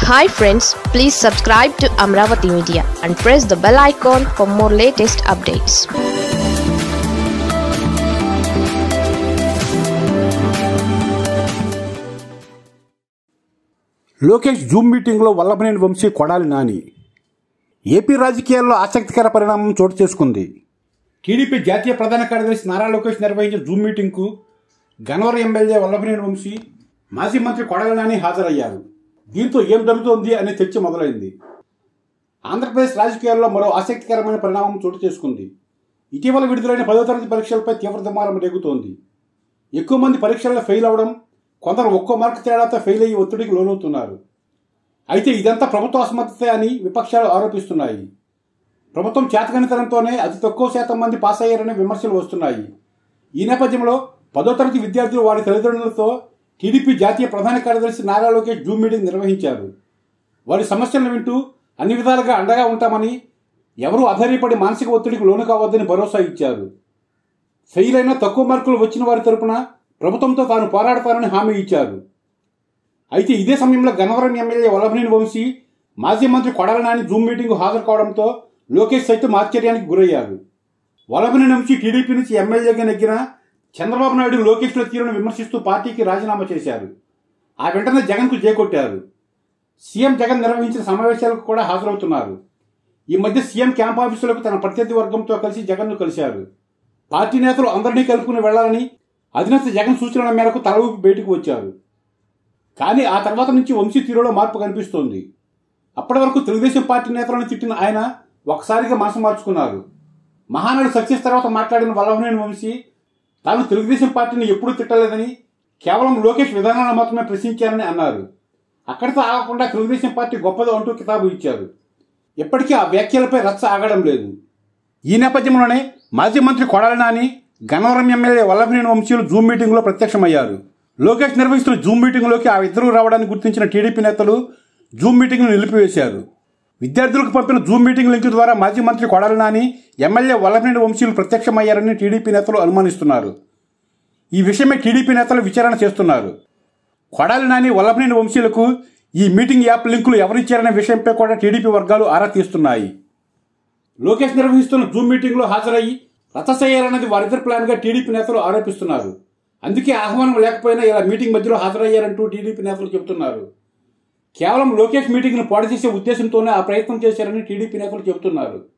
hi friends please subscribe to Amaravati media and press the bell icon for more latest updates Lokesh zoom మీటింగ్లో Vallabhaneni Vamsi Kodali Nani AP రాజకీయాల్లో ఆసక్తికర పరిణామం చోటు చేసుకుంది టీడీపీ జాతీయ ప్రధాన కార్యదర్శి నారా లోకేష్ నిర్వహించిన జూమ్ మీటింగ్కు గన్నవరం ఎమ్మెల్యే వల్లభనేని వంశీ మాజీ మంత్రి కొడాలి నాని హాజరయ్యారు దీంతో ఏం జరుగుతోంది అనే చర్చ మొదలైంది ఆంధ్రప్రదేశ్ రాజకీయాల్లో మరో ఆసక్తికరమైన పరిణామం చోటు చేసుకుంది ఇటీవల విడుదలైన పదో తరగతి పరీక్షలపై తీవ్ర దుమారం రేగుతోంది ఎక్కువ మంది పరీక్షల్లో ఫెయిల్ అవడం కొందరు ఒక్కో మార్కు తేడాతో ఫెయిల్ అయ్యి ఒత్తిడికి లోనవుతున్నారు అయితే ఇదంతా ప్రభుత్వ అసమర్థతే అని విపక్షాలు ఆరోపిస్తున్నాయి ప్రభుత్వం చేతకనితనంతోనే అతి తక్కువ శాతం మంది పాస్ అయ్యారనే విమర్శలు వస్తున్నాయి ఈ నేపథ్యంలో పదో తరగతి విద్యార్థులు వారి తల్లిదండ్రులతో టీడీపీ జాతీయ ప్రధాన కార్యదర్శి నారా లోకేష్ జూమ్ మీటింగ్ నిర్వహించారు వారి సమస్యలను వింటూ అన్ని విధాలుగా అండగా ఉంటామని ఎవరూ అధైర్యపడి మానసిక ఒత్తిడికి లోను కావద్దని భరోసా ఇచ్చారు ఫెయిల్ అయిన తక్కువ మార్కులు వచ్చిన వారి తరపున ప్రభుత్వంతో తాను పోరాడతానని హామీ ఇచ్చారు అయితే ఇదే సమయంలో గన్నవరం ఎమ్మెల్యే వల్లభనేని వంశీ మాజీ మంత్రి కొడాల నాని జూమ్ మీటింగ్ హాజరు కావడంతో లోకేష్ సైతం ఆశ్చర్యానికి గురయ్యారు వల్లభనేని వంశీ టీడీపీ నుంచి ఎమ్మెల్యేగా నెగ్గిన చంద్రబాబు నాయుడు లోకేష్ల తీరును విమర్శిస్తూ పార్టీకి రాజీనామా చేశారు ఆ వెంటనే జగన్కు చేకొట్టారు సీఎం జగన్ నిర్వహించిన సమావేశాలకు కూడా హాజరవుతున్నారు ఈ మధ్య సీఎం క్యాంప్ ఆఫీసులకు తన ప్రత్యర్థి వర్గంతో కలిసి జగన్ను కలిశారు పార్టీ నేతలు అందరినీ కలుపుకుని వెళ్లాలని అధినేత జగన్ సూచనల మేరకు తల ఊపి బయటకు వచ్చారు కానీ ఆ తర్వాత నుంచి వంశీ తీరులో మార్పు కనిపిస్తోంది అప్పటి వరకు తెలుగుదేశం పార్టీ నేతలను తిట్టిన ఆయన ఒకసారిగా మనసు మార్చుకున్నారు మహానాడు సక్సెస్ తర్వాత మాట్లాడిన వల్లభనేని వంశీ తాను తెలుగుదేశం పార్టీని ఎప్పుడూ తిట్టలేదని కేవలం లోకేష్ విధానాలను మాత్రమే ప్రశ్నించారని అన్నారు అక్కడితో ఆగకుండా తెలుగుదేశం పార్టీ గొప్పదో అంటూ కితాబు ఇచ్చారు ఇప్పటికీ ఆ వ్యాఖ్యలపై రచ్చ ఆగడం లేదు ఈ నేపథ్యంలోనే మాజీ మంత్రి కొడాలి నాని గన్నవరం ఎమ్మెల్యే వల్లభనేని వంశీలు జూమ్ మీటింగ్లో ప్రత్యక్షమయ్యారు లోకేష్ నిర్వహిస్తున్న జూమ్ మీటింగ్లోకి ఆ ఇద్దరు రావడానికి గుర్తించిన టీడీపీ నేతలు జూమ్ మీటింగ్ను నిలిపివేశారు విద్యార్థులకు పంపిన జూమ్ మీటింగ్ లింక్ ద్వారా మాజీ మంత్రి కొడాలి నాని ఎమ్మెల్యే వల్లభనేని వంశీలు ప్రత్యక్షమయ్యారని టీడీపీ నేతలు అనుమానిస్తున్నారు ఈ విషయమై టీడీపీ నేతలు విచారణ చేస్తున్నారు కొడాలి నాని వల్లభనేని వంశీలకు ఈ మీటింగ్ యాప్ లింకులు ఎవరిచ్చారనే విషయంపై కూడా టీడీపీ వర్గాలు ఆరా తీస్తున్నాయి లోకేష్ నిర్వహిస్తున్న జూమ్ మీటింగ్లో హాజరయ్యి రచ్చ చేయాలన్నది వారిద్దరి ప్లాన్గా టీడీపీ నేతలు ఆరోపిస్తున్నారు అందుకే ఆహ్వానం లేకపోయినా ఇలా మీటింగ్ మధ్యలో హాజరయ్యారంటూ టీడీపీ నేతలు చెబుతున్నారు కేవలం లోకేష్ మీటింగ్ను పాడు చేసే ఉద్దేశంతోనే ఆ ప్రయత్నం చేశారని టీడీపీ నేతలు చెబుతున్నారు